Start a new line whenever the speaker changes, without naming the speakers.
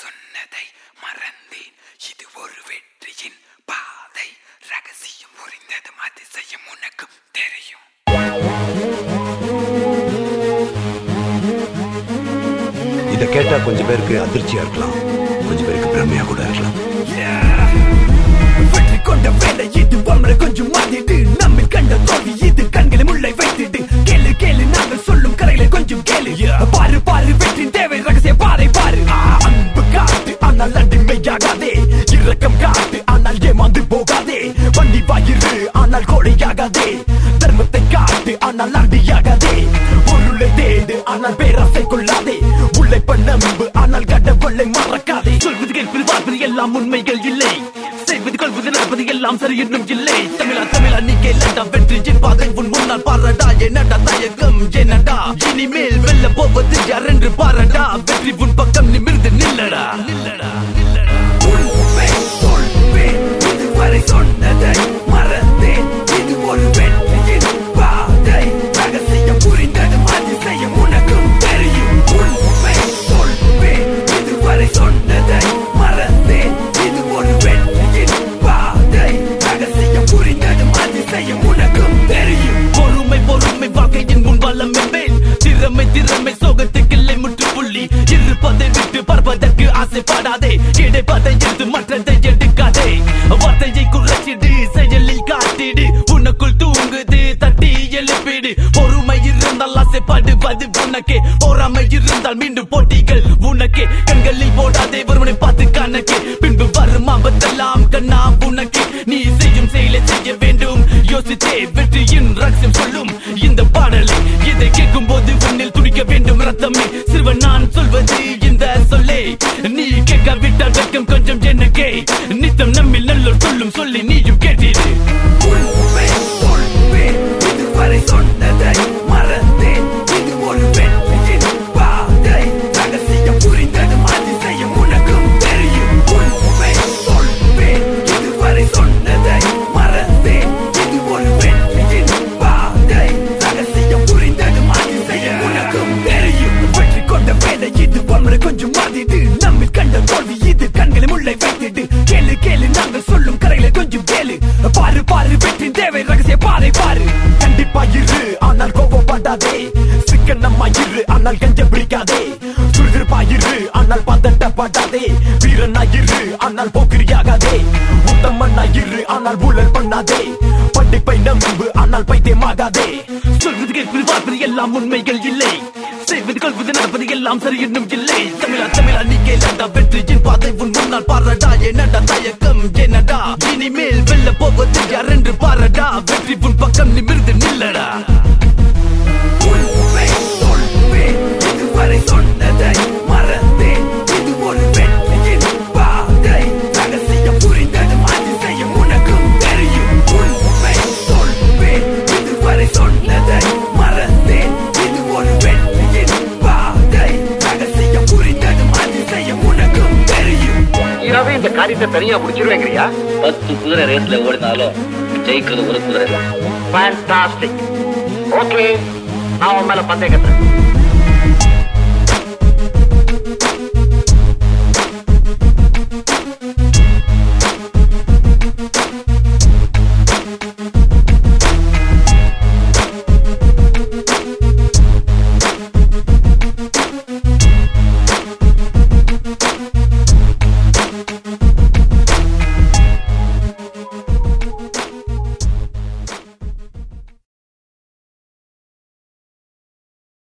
சொன்னதை மறந்தேன் இது ஒரு வெற்றியின் பாதை ரகசியம் புரிந்ததும் அதிசயம் உனக்கும் தெரியும்
இதை கேட்டா கொஞ்சம் பேருக்கு அதிர்ச்சியா இருக்கலாம் கொஞ்சம் பேருக்கு பிரமையா கூட இருக்கலாம்
வெற்றி கொண்ட வேலை இது வம்ர கொஞ்சம் மாறிடு நம்மில் கண்ட தோல்வி இது கண்களை முள்ளை வைத்திடு கேளு கேளு நாங்கள் சொல்லும் கரைகளை கொஞ்சம் கேளு பாரு பாரு வெற்றி தேவை ரகசிய பாறை பாரு ஆ, அன்பு காட்டு ஆனால் அடிமையாகாதே இரக்கம் காட்டு ஆனால் ஏமாந்து போகாதே வண்டி வாயிறு ஆனால் கோடையாகாதே தர்மத்தை காட்டு ஆனால் அண்டியாகாதே பொருளை தேடு ஆனால் பேராசை கொள்ளாதே உழைப்ப நம்பு ஆனால் கடவுளை மறக்காதே சொல்வது கேட்பது பார்ப்பது எல்லாம் உண்மைகள் இல்லை செய்வது கொள்வது நடப்பது எல்லாம் சரி இன்னும் இல்லை தமிழா தமிழா நீ கேளடா வெற்றியின் பாதை உன் முன்னால் பாரடா என்னடா தயக்கம் என்னடா இனிமேல் வெல்ல போவது யார் என்று பாரடா வெற்றி உன் பக்கம் நிமிர்ந்து நில்லடா நில்லடா நில்லடா உண்மை சொல்வேன் இதுவரை சொன்னதை மறந்தேன் இது ஒரு வெற்றியின் பாதை ரகசியம் புரிந்ததும் அதிசயம் உனக்கும் தெரியும் உண்மை சொல்வேன் இதுவரை சொன்னதை மறந்தேன் இது ஒரு வெற்றியின் பாதை ரகசியம் புரிந்ததும் அதிசயம் உனக்கும் தெரியும் பொறுமை பொறுமை வாழ்க்கையின் முன் வளம் என்பேன் திறமை திறமை சோகத்துக்கு இல்லை முற்றுப்புள்ளி இருப்பதை விட்டு பார்ப்பதற்கு ஆசைப்படாதே கிடைப்பதை எடுத்து மற்றதை எடுக்காதே வார்த்தையை குறைச்சிடு செயலில் காட்டிடு உனக்குள் தூங்குது தட்டி எழுப்பிடு பொறுமை இருந்தால் ஆசைப்படுவது உனக்கே பொறாமை இருந்தால் மீண்டும் போட்டிகள் உனக்கே கண்களில் போடாதே ஒருவனை பார்த்து கணக்கு பின்பு வரும் ஆபத்தெல்லாம் கண்ணா உனக்கு நீ செய்யும் செயலை செய்ய வேண்டும் யோசித்தே வெற்றியின் ரகசியம் சொல்லும் இந்த பாடலை இதை கேட்கும் போது உன்னில் துடிக்க வேண்டும் ரத்தமே சிறுவன் நான் சொல்வது இந்த சொல்லே நீ கேட்காவிட்டால் வெட்கம் கொஞ்சம் எனக்கே நித்தம் நம்மில் நல்லோர் சொல்லும் சொல்லி நீயும் கேட்டீரு உண்மை சொல்வேன் இதுவரை சொன்னதை மறந்தேன் இது ஒரு வெற்றியின் பாதை ரகசியம் புரிந்ததும் அதிசயம் உனக்கும் தெரியும் உண்மை சொல்வேன் இதுவரை சொன்னதை மறந்தேன் இது ஒரு வெற்றியின் பாதை ரகசியம் புரிந்ததும் அதிசயம் உனக்கும் தெரியும் வெற்றி கொண்ட வேலை இது ஒன்று கொஞ்சம் மாறிடு நம்மில் கண்ட தோல்வி இது கண்களை முள்ளை வைத்திடு கேளு கேளு நாங்கள் சொல்லும் கரைகளை கொஞ்சம் கேளு பாரு பாரு வெற்றி தேவை ரகசிய பாறை பாரு கண்டிப்பா இரு ஆனால் கோபப்படாதே சிக்கனம்மா இரு ஆனால் கஞ்ச பிடிக்காதே சுறுசுறுப்பாயிரு ஆனால் பதட்டப்படாதே வீரனாயிரு ஆனால் போக்கிரியாகாதே உத்தமனாயிரு ஆனால் ஊழல் பண்ணாதே படிப்பை நம்பு ஆனால் பைத்தியமாகாதே சொல்வது கேட்பது பார்ப்பது எல்லாம் உண்மைகள் இல்லை செய்வது கொள்வது நடப்பது எல்லாம் சரி இன்னும் இல்லை தமிழா தமிழா நீ கேளடா வெற்றியின் பாதை உன் முன்னால் பாரடா என்னடா தயக்கம் என்னடா இனிமேல் வெல்ல போவது யார் என்று பாரடா வெற்றி உன் பக்கம் நிமிர்ந்து நில்லடா உண்மை சொல்வேன் இதுவரை சொன்னதை மறந்தேன் இது ஒரு வெற்றியின் பாதை ரகசியம் புரிந்ததும் அதிசயம் உனக்கும் தெரியும் உண்மை சொல்வேன் இதுவரை சொன்னதை மறந்தேன் இது ஒரு வெற்றியின் பாதை ரகசியம் புரிந்ததும் அதிசயம் உனக்கும் தெரியும்
நீராவே இந்த காரியத்தை தனியா முடிச்சிருவேங்கிறியா
பத்து குதிரை ரேஸ்ல ஓடினாலும் ஜெயிக்கிறது ஒரு குதிரை தான்
ஃபேண்டாஸ்டிக் ஓகே நான் உன் மேல பந்தயம் கட்டுறேன்